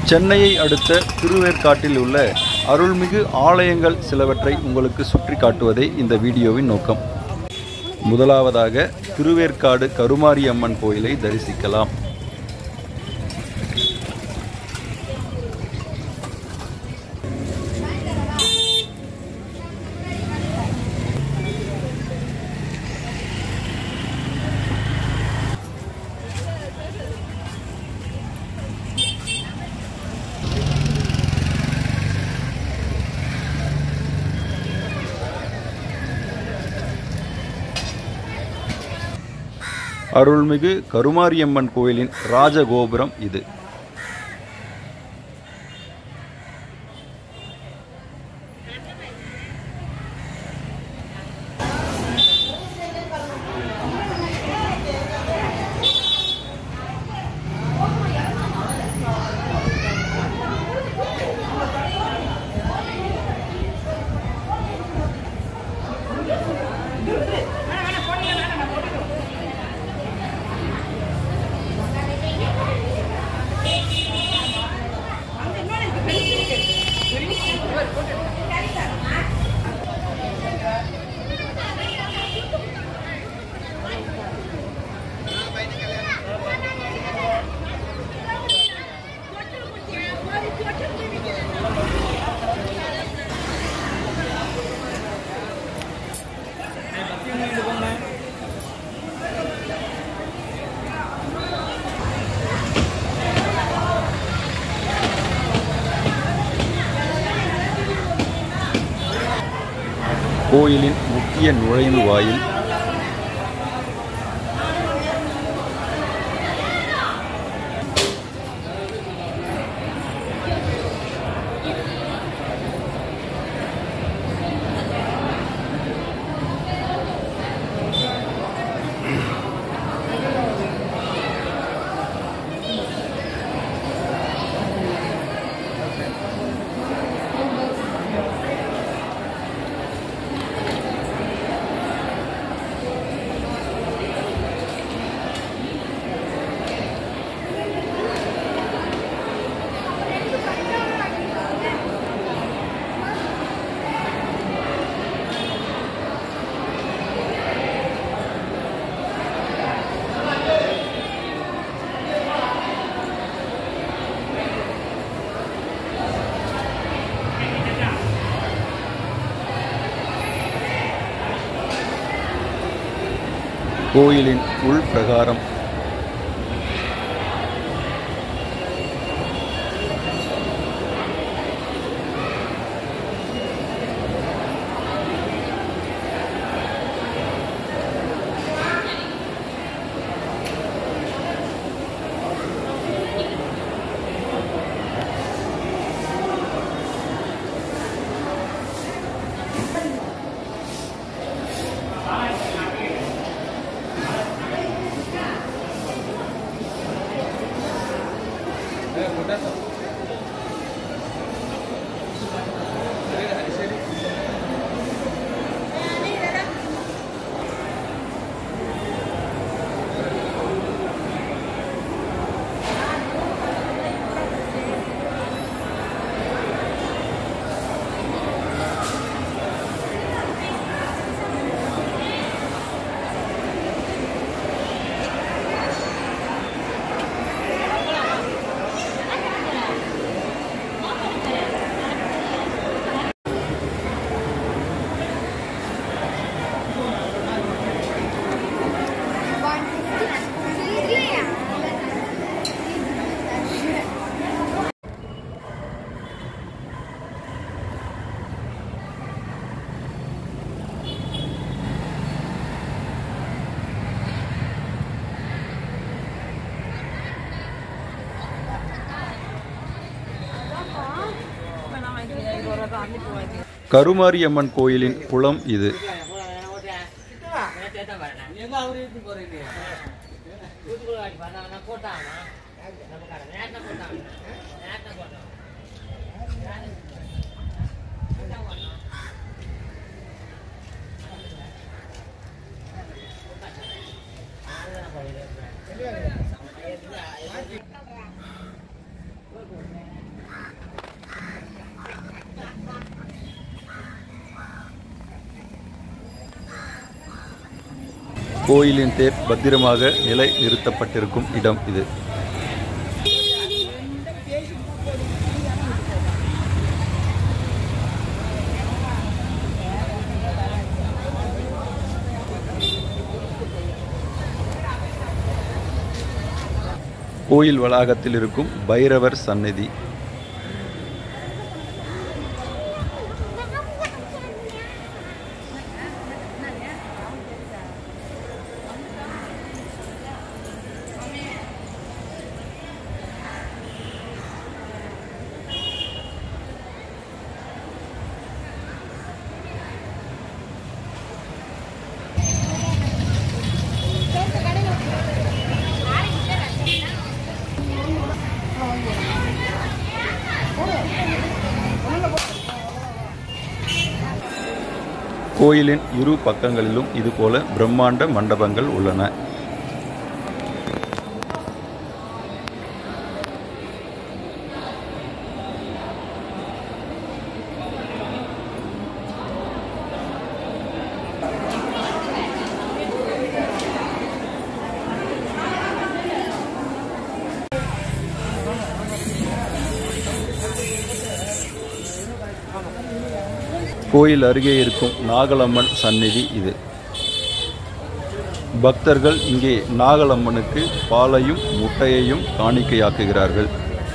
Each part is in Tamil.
சென்னையை அடுத்த திருவேற்காட்டில் உள்ள அருள்மிகு ஆலயங்கள் சிலவற்றை உங்களுக்கு சுற்றி காட்டுவதே இந்த வீடியோவின் நோக்கம் முதலாவதாக திருவேற்காடு கருமாரி அம்மன் கோயிலை தரிசிக்கலாம் அருள்மிகு கருமாரியம்மன் கோயிலின் ராஜகோபுரம் இது கோயிலின் முக்கிய நுழைவு வாயில் கோயிலின் உள் பிரகாரம் கருமாரியம்மன் கோயிலின் குளம் இது கோயிலின் தேர் பத்திரமாக நிலை நிறுத்தப்பட்டிருக்கும் இடம் இது கோயில் வளாகத்தில் இருக்கும் பைரவர் சந்நிதி கோயிலின் இரு பக்கங்களிலும் இதுபோல பிரம்மாண்ட மண்டபங்கள் உள்ளன கோயில் அருகே இருக்கும் நாகலம்மன் சந்நிதி இது பக்தர்கள் இங்கே நாகலம்மனுக்கு பாலையும் முட்டையையும் காணிக்கையாக்குகிறார்கள்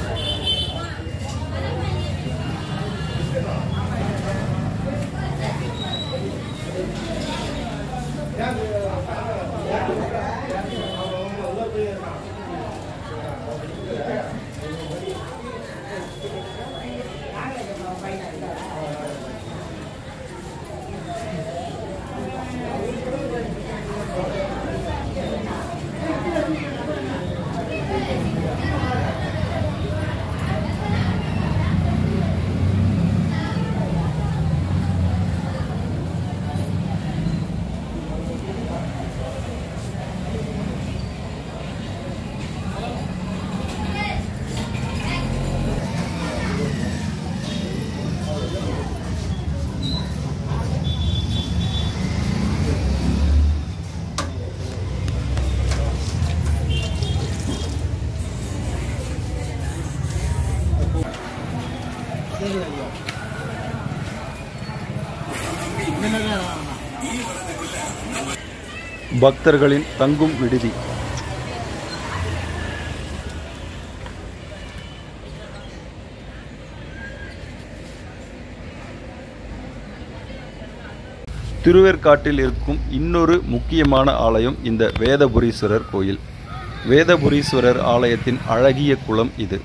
பக்தர்களின் தங்கும் விடுதி திருவேற்காட்டில் இருக்கும் இன்னொரு முக்கியமான ஆலயம் இந்த வேதபுரீஸ்வரர் கோயில் வேதபுரீஸ்வரர் ஆலயத்தின் அழகிய குளம் இது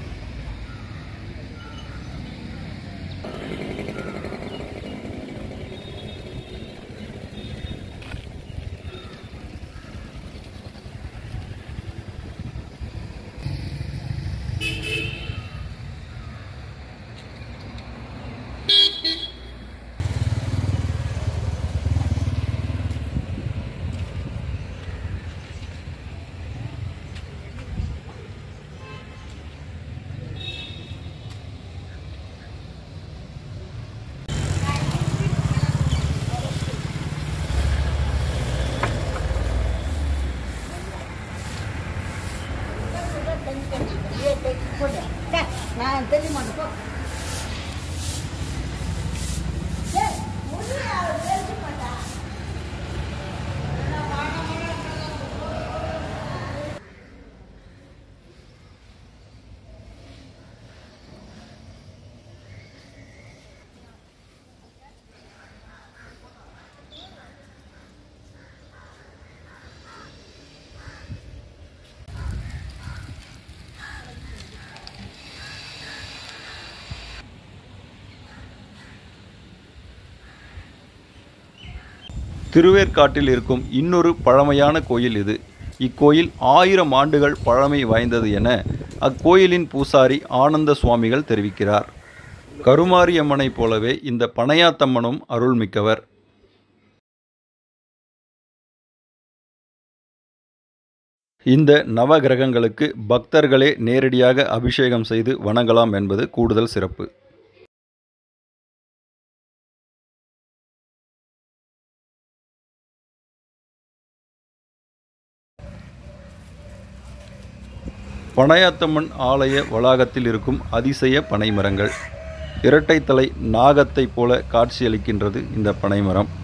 நான் தெரிய மாட்டேன் திருவேற்காட்டில் இருக்கும் இன்னொரு பழமையான கோயில் இது இக்கோயில் ஆயிரம் ஆண்டுகள் பழமை வாய்ந்தது என அக்கோயிலின் பூசாரி ஆனந்த சுவாமிகள் தெரிவிக்கிறார் கருமாரியம்மனைப் போலவே இந்த பனையாத்தம்மனும் அருள்மிக்கவர் இந்த நவகிரகங்களுக்கு பக்தர்களே நேரடியாக அபிஷேகம் செய்து வணங்கலாம் என்பது கூடுதல் சிறப்பு பனையாத்தம்மன் ஆலய வளாகத்தில் இருக்கும் அதிசய பனைமரங்கள் இரட்டைத்தலை நாகத்தைப் போல காட்சியளிக்கின்றது இந்த பனைமரம்